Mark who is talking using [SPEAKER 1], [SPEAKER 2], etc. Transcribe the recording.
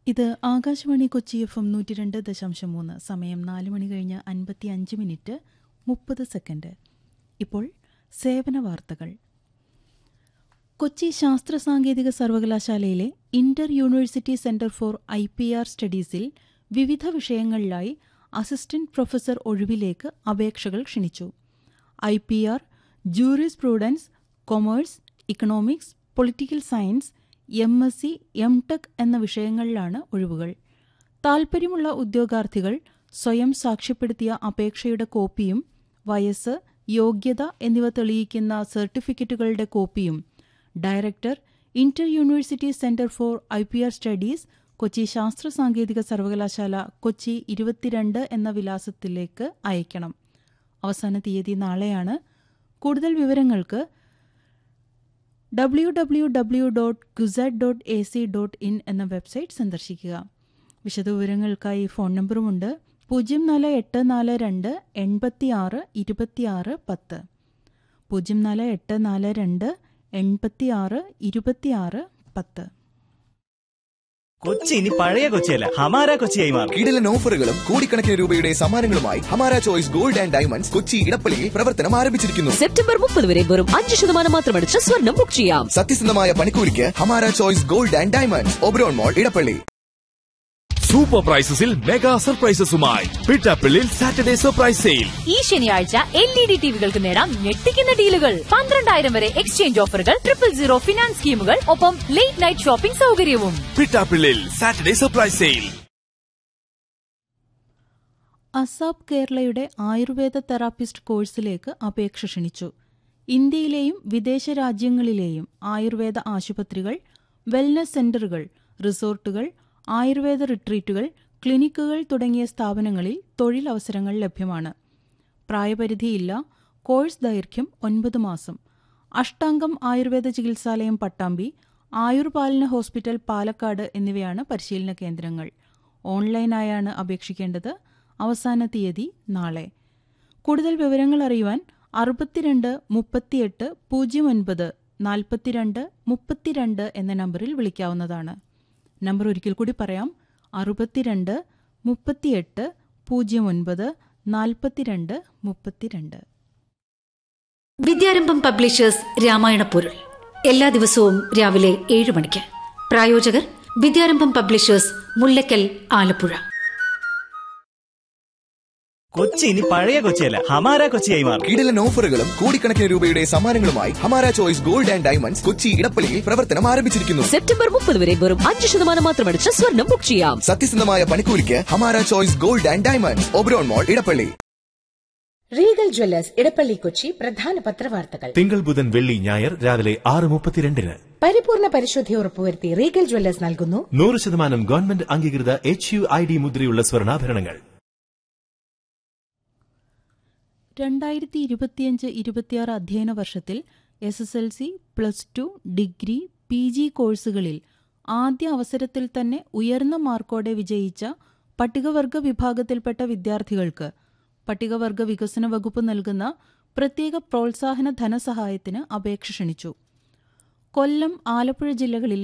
[SPEAKER 1] ഇത് Akashvani Kochi F M നൂറ്റി രണ്ട് ദശാംശം മൂന്ന് സമയം നാല് മണി കഴിഞ്ഞ് അൻപത്തി അഞ്ച് മിനിറ്റ് മുപ്പത് സെക്കൻഡ് ഇപ്പോൾ സേവന വാർത്തകൾ കൊച്ചി ശാസ്ത്ര സാങ്കേതിക സർവകലാശാലയിലെ inter university centre for I P R സ്റ്റഡീസിൽ വിവിധ വിഷയങ്ങളിലായി അസിസ്റ്റന്റ് പ്രൊഫസർ ഒഴിവിലേക്ക് അപേക്ഷകൾ ക്ഷണിച്ചു I P R jurisprudence commerce economics political science M S C M tech എന്ന വിഷയങ്ങളിലാണ് ഒഴിവുകൾ താൽപ്പര്യമുള്ള ഉദ്യോഗാർത്ഥികൾ സ്വയം സാക്ഷ്യപ്പെടുത്തിയ അപേക്ഷയുടെ കോപ്പിയും വയസ്സ് യോഗ്യത എന്നിവ തെളിയിക്കുന്ന സർട്ടിഫിക്കറ്റുകളുടെ കോപ്പിയും director inter university centre for I P R studies Kochi ശാസ്ത്ര സാങ്കേതിക സർവകലാശാല കൊച്ചി ഇരുപത്തിരണ്ട് എന്ന വിലാസത്തിലേക്ക് അയക്കണം അവസാന തീയതി നാളെയാണ് കൂടുതൽ വിവരങ്ങൾക്ക് W W W dot CUSAT dot A C dot in എന്ന വെബ്സൈറ്റ് സന്ദർശിക്കുക വിശദവിവരങ്ങൾക്കായി ഫോൺ നമ്പറുമുണ്ട് പൂജ്യം നാല് എട്ട് നാല് രണ്ട് എൺപത്തി ആറ് ഇരുപത്തിയാറ് പത്ത് പൂജ്യം നാല് എട്ട് നാല് രണ്ട് എൺപത്തി ആറ് ഇരുപത്തിയാറ് പത്ത്
[SPEAKER 2] കൊച്ചി ഇനി പഴയ കൊച്ചിയല്ല ഹമാര കൊച്ചിയായി മാറും
[SPEAKER 3] കിടിലൻ ഓഫറുകളും കോടിക്കണക്കിന് രൂപയുടെ സമ്മാനങ്ങളുമായി Hamara choice gold and diamonds Kochi ഇടപ്പള്ളിയിൽ പ്രവർത്തനം ആരംഭിച്ചിരിക്കുന്നു
[SPEAKER 4] സെപ്റ്റംബർ മുപ്പത് വരെ വെറും അഞ്ച് ശതമാനം മാത്രമടിച്ച് സ്വർണം ബുക്ക് ചെയ്യാം
[SPEAKER 3] സത്യസന്ധമായ പണിക്കൂലിക്ക് Hamara choice gold and diamonds Oberon mall Edappally
[SPEAKER 5] super പ്രൈസസിൽ മെഗാ സർപ്രൈസസുമായി പിറ്റാപ്പിള്ളിൽ സാറ്റർഡേ സർപ്രൈസ് സെയിൽ
[SPEAKER 6] ഈ ശനിയാഴ്ച എൽ ഇ ഡി ടിവികൾക്ക് നേടാം ഞെട്ടിക്കുന്ന ഡീലുകൾ പന്ത്രണ്ടായിരം വരെ എക്സ്ചേഞ്ച് ഓഫറുകൾ ട്രിപ്പിൾ സീറോ ഫിനാൻസ് സ്കീമുകൾ ഒപ്പം ലേറ്റ് നൈറ്റ് ഷോപ്പിംഗ് സൗകര്യവും
[SPEAKER 5] Pittappillil Saturday surprise sale
[SPEAKER 1] ASAP കേരളയുടെ ആയുർവേദ തെറാപ്പിസ്റ്റ് കോഴ്സിലേക്ക് അപേക്ഷ ക്ഷണിച്ചു ഇന്ത്യയിലെയും വിദേശ രാജ്യങ്ങളിലെയും ആയുർവേദ ആശുപത്രികൾ വെൽനസ് സെന്ററുകൾ റിസോർട്ടുകൾ ആയുർവേദ റിട്രീറ്റുകൾ ക്ലിനിക്കുകൾ തുടങ്ങിയ സ്ഥാപനങ്ങളിൽ തൊഴിലവസരങ്ങൾ ലഭ്യമാണ് പ്രായപരിധിയില്ല കോഴ്സ് ദൈർഘ്യം ഒൻപത് മാസം അഷ്ടാംഗം ആയുർവേദ ചികിത്സാലയം പട്ടാമ്പി ആയുർപാലന ഹോസ്പിറ്റൽ പാലക്കാട് എന്നിവയാണ് പരിശീലന കേന്ദ്രങ്ങൾ ഓൺലൈനായാണ് അപേക്ഷിക്കേണ്ടത് അവസാന തീയതി നാളെ കൂടുതൽ വിവരങ്ങൾ അറിയുവാൻ അറുപത്തിരണ്ട് മുപ്പത്തിയെട്ട് പൂജ്യം ഒൻപത് നാൽപ്പത്തിരണ്ട് മുപ്പത്തിരണ്ട് എന്ന നമ്പറിൽ വിളിക്കാവുന്നതാണ് നമ്പർ ഒരിക്കൽ കൂടി പറയാം അറുപത്തിരണ്ട് മുപ്പത്തിയെട്ട് പൂജ്യം ഒൻപത് നാൽപ്പത്തിരണ്ട് മുപ്പത്തിരണ്ട്
[SPEAKER 7] വിദ്യാരംഭം പബ്ലിഷേഴ്സ് രാമായണ പൊരുൾ എല്ലാ ദിവസവും രാവിലെ ഏഴ് മണിക്ക് പ്രായോജകർ വിദ്യാരംഭം പബ്ലിഷേഴ്സ് മുല്ലക്കൽ ആലപ്പുഴ
[SPEAKER 2] കൊച്ചി ഇനി പഴയ കൊച്ചിയല്ല ഹമാര കൊച്ചിയായി മാറും
[SPEAKER 3] കിടിലൻ ഓഫറുകളും കോടിക്കണക്കിന് രൂപയുടെ സമ്മാനങ്ങളുമായി Hamara choice gold and diamonds Kochi ഇടപ്പള്ളിയിൽ പ്രവർത്തനം ആരംഭിച്ചിരിക്കുന്നു
[SPEAKER 4] സെപ്റ്റംബർ മുപ്പത് വരെ വെറും അഞ്ച് ശതമാനം മാത്രമടിച്ച് സ്വർണം ബുക്ക് ചെയ്യാം
[SPEAKER 3] സത്യസന്ധമായ പണിക്കൂലിക്ക് Hamara choice gold and diamonds Oberon mall Edappally
[SPEAKER 8] Regal jewellers Edappally Kochi പ്രധാന പത്രവാർത്തകൾ
[SPEAKER 5] തിങ്കൾ ബുധൻ വെള്ളി ഞായർ രാവിലെ ആറ് മുപ്പത്തിരണ്ടിന്
[SPEAKER 8] പരിപൂർണ പരിശുദ്ധി ഉറപ്പുവരുത്തി റീഗൽ ജ്വല്ലേഴ്സ് നൽകുന്നു
[SPEAKER 5] നൂറ് ശതമാനം ഗവൺമെന്റ് അംഗീകൃത എച്ച് യു ഐ ഡി മുദ്രയുള്ള സ്വർണ്ണാഭരണങ്ങൾ
[SPEAKER 1] രണ്ടായിരത്തി ഇരുപത്തിയഞ്ച് ഇരുപത്തിയാറ് അധ്യയന വർഷത്തിൽ S S L C plus two degree P G കോഴ്സുകളിൽ ആദ്യ അവസരത്തിൽ തന്നെ ഉയർന്ന മാർക്കോടെ വിജയിച്ച പട്ടികവർഗ വിഭാഗത്തിൽപ്പെട്ട വിദ്യാർത്ഥികൾക്ക് പട്ടികവർഗ വികസന വകുപ്പ് നൽകുന്ന പ്രത്യേക പ്രോത്സാഹന ധനസഹായത്തിന് അപേക്ഷ ക്ഷണിച്ചു കൊല്ലം ആലപ്പുഴ ജില്ലകളിലെ